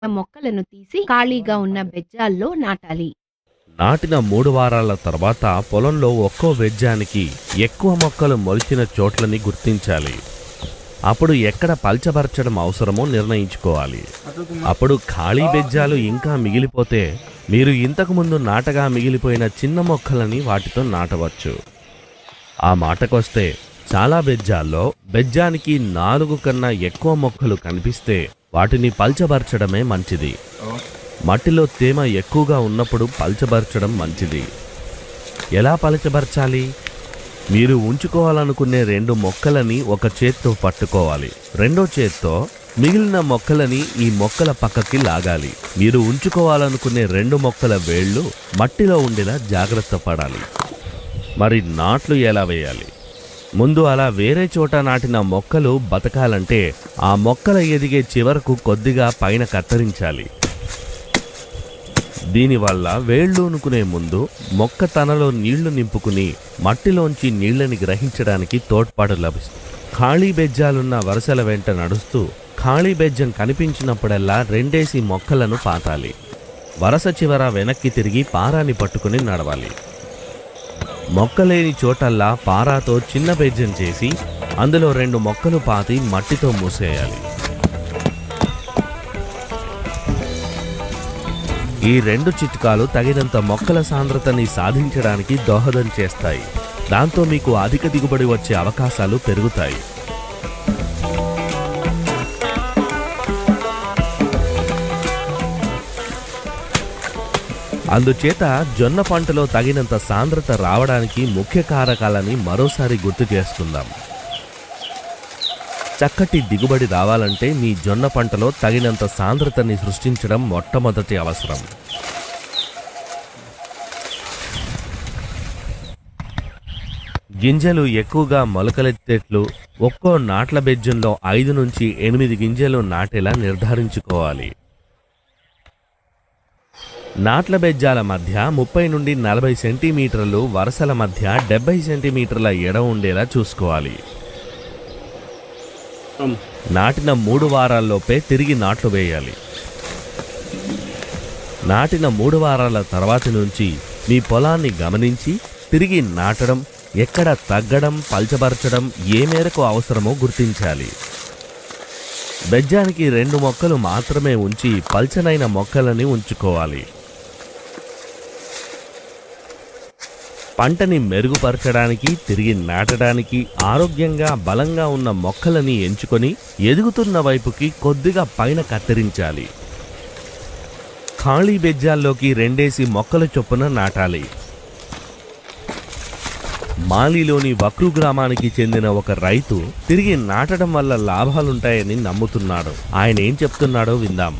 మొక్కలను తీసి ఖాళీగా ఉన్న బెజ్జాల్లో నాటాలి నాటిన మూడు వారాల తర్వాత పొలంలో ఒక్కో బెజ్జానికి ఎక్కువ మొక్కలు మొలిచిన చోట్లని గుర్తించాలి అప్పుడు ఎక్కడ పల్చబరచడం అవసరమో నిర్ణయించుకోవాలి అప్పుడు ఖాళీ బెజ్జాలు ఇంకా మిగిలిపోతే మీరు ఇంతకుముందు నాటగా మిగిలిపోయిన చిన్న మొక్కలని వాటితో నాటవచ్చు ఆ మాటకొస్తే చాలా బెజ్జాల్లో బెజ్జానికి నాలుగు కన్నా ఎక్కువ మొక్కలు కనిపిస్తే వాటిని పల్చబరచడమే మంచిది మట్టిలో తేమ ఎక్కువగా ఉన్నప్పుడు పల్చబరచడం మంచిది ఎలా పలచబరచాలి మీరు ఉంచుకోవాలనుకునే రెండు మొక్కలని ఒక చేత్తో పట్టుకోవాలి రెండో చేత్తో మిగిలిన మొక్కలని ఈ మొక్కల పక్కకి లాగాలి మీరు ఉంచుకోవాలనుకునే రెండు మొక్కల వేళ్ళు మట్టిలో ఉండేలా జాగ్రత్త పడాలి మరి నాట్లు ఎలా వేయాలి ముందు అలా వేరే చోట నాటిన మొక్కలు బతకాలంటే ఆ మొక్కల ఎదిగే చివరకు కొద్దిగా పైన కత్తిరించాలి దీనివల్ల వేళ్ళూనుకునే ముందు మొక్క తనలో నీళ్లు నింపుకుని మట్టిలోంచి నీళ్ళని గ్రహించడానికి తోడ్పాటు లభిస్తుంది ఖాళీ బెజ్జాలున్న వరుసల వెంట నడుస్తూ ఖాళీ బెజ్జం కనిపించినప్పుడల్లా రెండేసి మొక్కలను పాతాలి వరస చివర వెనక్కి తిరిగి పారాని పట్టుకుని నడవాలి మొక్కలేని చోటల్లా పారాతో చిన్న బెజ్జం చేసి అందులో రెండు మొక్కలు పాతి మట్టితో మూసేయాలి ఈ రెండు చిట్కాలు తగినంత మొక్కల సాంద్రతని సాధించడానికి దోహదం చేస్తాయి దాంతో మీకు అధిక దిగుబడి వచ్చే అవకాశాలు పెరుగుతాయి అందుచేత జొన్న పంటలో తగినంత సాంద్రత రావడానికి ముఖ్య కారకాలని మరోసారి గుర్తు చేసుకుందాం చక్కటి దిగుబడి రావాలంటే మీ జొన్న పంటలో తగినంత సాంద్రతని సృష్టించడం మొట్టమొదటి అవసరం గింజలు ఎక్కువగా మొలకలెత్తేట్లు ఒక్కో నాట్ల బెజ్జంలో ఐదు నుంచి ఎనిమిది గింజలు నాటేలా నిర్ధారించుకోవాలి నాట్ల బెజ్జాల మధ్య ముప్పై నుండి నలభై సెంటీమీటర్లు వరుసల మధ్య డెబ్బై సెంటీమీటర్ల ఎడ ఉండేలా చూసుకోవాలి నాటిన మూడు వారాల్లోపే తిరిగి నాట్లు వేయాలి నాటిన మూడు వారాల తర్వాతి నుంచి మీ పొలాన్ని గమనించి తిరిగి నాటడం ఎక్కడ తగ్గడం పల్చబరచడం ఏ మేరకు అవసరమో గుర్తించాలి బెజ్జానికి రెండు మొక్కలు మాత్రమే ఉంచి పల్చనైన మొక్కలని ఉంచుకోవాలి పంటని మెరుగుపరచడానికి తిరిగి నాటడానికి ఆరోగ్యంగా బలంగా ఉన్న మొక్కలని ఎంచుకొని ఎదుగుతున్న వైపుకి కొద్దిగా పైన కత్తిరించాలి ఖాళీ బెజ్జాల్లోకి రెండేసి మొక్కల చొప్పున నాటాలి మాలిలోని వక్రు గ్రామానికి చెందిన ఒక రైతు తిరిగి నాటడం వల్ల లాభాలుంటాయని నమ్ముతున్నాడు ఆయన ఏం చెప్తున్నాడో విందాం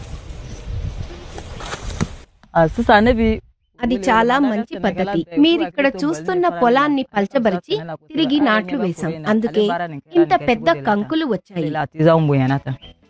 అది చాలా మంచి పద్ధతి మీరిక్కడ చూస్తున్న పొలాన్ని పల్చబరిచి తిరిగి నాట్లు వేశాం అందుకే ఇంత పెద్ద కంకులు వచ్చాయి వచ్చాయి